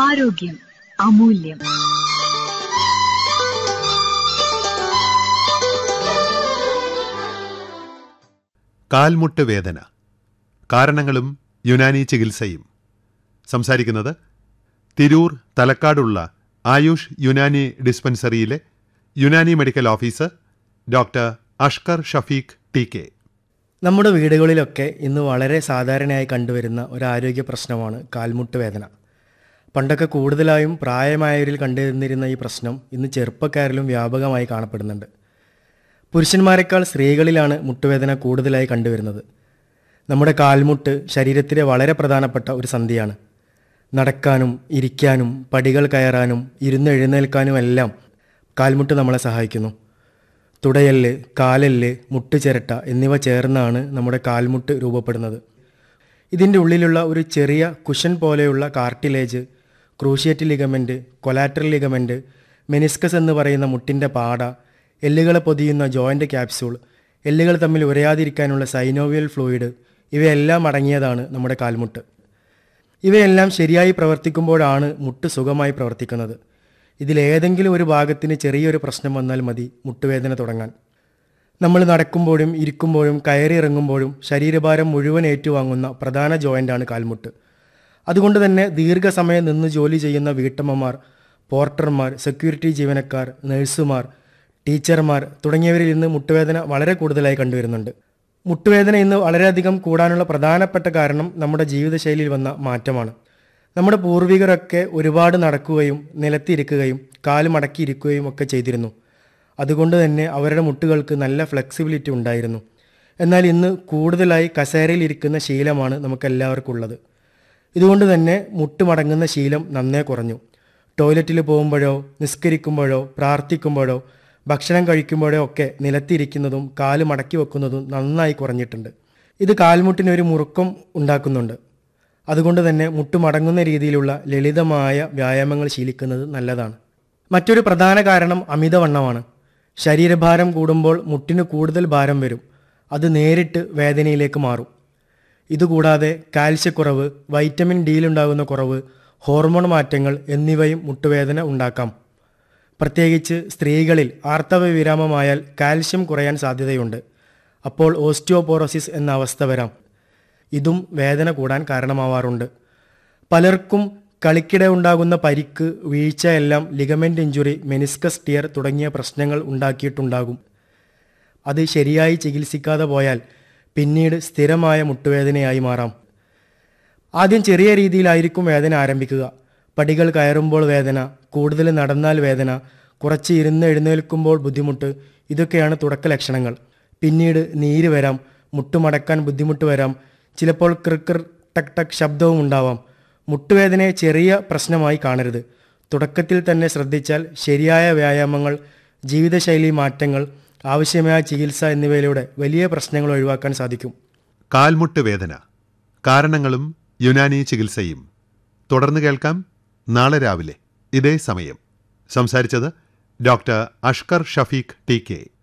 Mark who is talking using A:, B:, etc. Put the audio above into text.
A: ആരോഗ്യം അമൂല്യം
B: കാൽമുട്ട് വേദന കാരണങ്ങളും യുനാനി ചികിത്സയും സംസാരിക്കുന്നത് തിരൂർ തലക്കാടുള്ള ആയുഷ് യുനാനി ഡിസ്പെൻസറിയിലെ Unani medical officer doctor Ashkar Shafeeq T K
C: നമ്മുടെ വീടുകളിലൊക്കെ ഇന്ന് വളരെ സാധാരണയായി കണ്ടുവരുന്ന ഒരു ആരോഗ്യ പ്രശ്നമാണ് കാൽമുട്ട് വേദന പണ്ടൊക്കെ കൂടുതലായും പ്രായമായവരിൽ കണ്ടുവന്നിരുന്ന ഈ പ്രശ്നം ഇന്ന് ചെറുപ്പക്കാരിലും വ്യാപകമായി കാണപ്പെടുന്നുണ്ട് പുരുഷന്മാരെക്കാൾ സ്ത്രീകളിലാണ് മുട്ടുവേദന കൂടുതലായി കണ്ടുവരുന്നത് നമ്മുടെ കാൽമുട്ട് ശരീരത്തിലെ വളരെ പ്രധാനപ്പെട്ട ഒരു സന്ധിയാണ് നടക്കാനും ഇരിക്കാനും പടികൾ കയറാനും ഇരുന്ന് എഴുന്നേൽക്കാനും എല്ലാം കാൽമുട്ട് നമ്മളെ സഹായിക്കുന്നു തുടയല്ല് കാലല്ല് മുട്ടുചിരട്ട എന്നിവ ചേർന്നാണ് നമ്മുടെ കാൽമുട്ട് രൂപപ്പെടുന്നത് ഇതിൻ്റെ ഉള്ളിലുള്ള ഒരു ചെറിയ കുഷൻ പോലെയുള്ള cartilage cruciate ligament collateral ligament meniscus എന്ന് പറയുന്ന മുട്ടിൻ്റെ പാട എല്ലുകളെ പൊതിയുന്ന ജോയിൻ്റ് ക്യാപ്സ്യൂൾ എല്ലുകൾ തമ്മിൽ ഉരയാതിരിക്കാനുള്ള സൈനോവിയൽ ഫ്ലൂയിഡ് ഇവയെല്ലാം അടങ്ങിയതാണ് നമ്മുടെ കാൽമുട്ട് ഇവയെല്ലാം ശരിയായി പ്രവർത്തിക്കുമ്പോഴാണ് മുട്ട് സുഖമായി പ്രവർത്തിക്കുന്നത് ഇതിലേതെങ്കിലും ഒരു ഭാഗത്തിന് ചെറിയൊരു പ്രശ്നം വന്നാൽ മതി മുട്ടുവേദന തുടങ്ങാൻ നമ്മൾ നടക്കുമ്പോഴും ഇരിക്കുമ്പോഴും കയറി ഇറങ്ങുമ്പോഴും ശരീരഭാരം മുഴുവൻ ഏറ്റുവാങ്ങുന്ന പ്രധാന ജോയിൻ്റാണ് കാൽമുട്ട് അതുകൊണ്ട് തന്നെ ദീർഘസമയം നിന്ന് ജോലി ചെയ്യുന്ന വീട്ടമ്മമാർ പോർട്ടർമാർ സെക്യൂരിറ്റി ജീവനക്കാർ നഴ്സുമാർ ടീച്ചർമാർ തുടങ്ങിയവരിൽ ഇന്ന് മുട്ടുവേദന വളരെ കൂടുതലായി കണ്ടുവരുന്നുണ്ട് മുട്ടുവേദന ഇന്ന് വളരെയധികം കൂടാനുള്ള പ്രധാനപ്പെട്ട കാരണം നമ്മുടെ ജീവിതശൈലിയിൽ വന്ന മാറ്റമാണ് നമ്മുടെ പൂർവികരൊക്കെ ഒരുപാട് നടക്കുകയും നിലത്തിരിക്കുകയും കാല് മടക്കിയിരിക്കുകയും ഒക്കെ ചെയ്തിരുന്നു അതുകൊണ്ട് തന്നെ അവരുടെ മുട്ടുകൾക്ക് നല്ല ഫ്ലെക്സിബിലിറ്റി ഉണ്ടായിരുന്നു എന്നാൽ ഇന്ന് കൂടുതലായി കസേരയിൽ ഇരിക്കുന്ന ശീലമാണ് നമുക്കെല്ലാവർക്കും ഉള്ളത് ഇതുകൊണ്ട് തന്നെ മുട്ട് മടങ്ങുന്ന ശീലം നന്നേ കുറഞ്ഞു ടോയ്ലറ്റിൽ പോകുമ്പോഴോ നിസ്കരിക്കുമ്പോഴോ പ്രാർത്ഥിക്കുമ്പോഴോ ഭക്ഷണം കഴിക്കുമ്പോഴോ ഒക്കെ നിലത്തിരിക്കുന്നതും കാല് മടക്കി വെക്കുന്നതും നന്നായി കുറഞ്ഞിട്ടുണ്ട് ഇത് കാൽമുട്ടിന് ഒരു മുറുക്കം ഉണ്ടാക്കുന്നുണ്ട് അതുകൊണ്ട് തന്നെ മുട്ട് മടങ്ങുന്ന രീതിയിലുള്ള ലളിതമായ വ്യായാമങ്ങൾ ശീലിക്കുന്നത് നല്ലതാണ് മറ്റൊരു പ്രധാന കാരണം അമിതവണ്ണമാണ് ശരീരഭാരം കൂടുമ്പോൾ മുട്ടിന് കൂടുതൽ ഭാരം വരും അത് നേരിട്ട് വേദനയിലേക്ക് മാറും ഇതുകൂടാതെ കാൽസ്യക്കുറവ് വൈറ്റമിൻ ഡിയിലുണ്ടാകുന്ന കുറവ് ഹോർമോൺ മാറ്റങ്ങൾ എന്നിവയും മുട്ടുവേദന ഉണ്ടാക്കാം പ്രത്യേകിച്ച് സ്ത്രീകളിൽ ആർത്തവ വിരാമമായാൽ കാൽസ്യം കുറയാൻ സാധ്യതയുണ്ട് അപ്പോൾ ഓസ്റ്റിയോപോറോസിസ് എന്ന അവസ്ഥ വരാം ഇതും വേദന കൂടാൻ കാരണമാവാറുണ്ട് പലർക്കും കളിക്കിടെ ഉണ്ടാകുന്ന പരിക്ക് വീഴ്ച എല്ലാം ലിഗമെന്റ് ഇഞ്ചുറി മെനിസ്കസ് ടിയർ തുടങ്ങിയ പ്രശ്നങ്ങൾ ഉണ്ടാക്കിയിട്ടുണ്ടാകും അത് ശരിയായി ചികിത്സിക്കാതെ പോയാൽ പിന്നീട് സ്ഥിരമായ മുട്ടുവേദനയായി മാറാം ആദ്യം ചെറിയ രീതിയിലായിരിക്കും വേദന ആരംഭിക്കുക പടികൾ കയറുമ്പോൾ വേദന കൂടുതൽ നടന്നാൽ വേദന കുറച്ച് ഇരുന്ന് എഴുന്നേൽക്കുമ്പോൾ ബുദ്ധിമുട്ട് ഇതൊക്കെയാണ് തുടക്ക ലക്ഷണങ്ങൾ പിന്നീട് നീര് വരാം മുട്ടുമടക്കാൻ ബുദ്ധിമുട്ട് വരാം ചിലപ്പോൾ ക്രിക്കർ ടക് ടക് ശബ്ദവും ഉണ്ടാവാം മുട്ടുവേദനയെ ചെറിയ പ്രശ്നമായി കാണരുത് തുടക്കത്തിൽ തന്നെ ശ്രദ്ധിച്ചാൽ ശരിയായ വ്യായാമങ്ങൾ ജീവിതശൈലി മാറ്റങ്ങൾ ആവശ്യമായ ചികിത്സ എന്നിവയിലൂടെ വലിയ പ്രശ്നങ്ങൾ ഒഴിവാക്കാൻ സാധിക്കും
B: കാൽമുട്ട് വേദന കാരണങ്ങളും യുനാനി ചികിത്സയും തുടർന്ന് കേൾക്കാം നാളെ രാവിലെ ഇതേ സമയം സംസാരിച്ചത് doctor Ashkar Shafeeq T K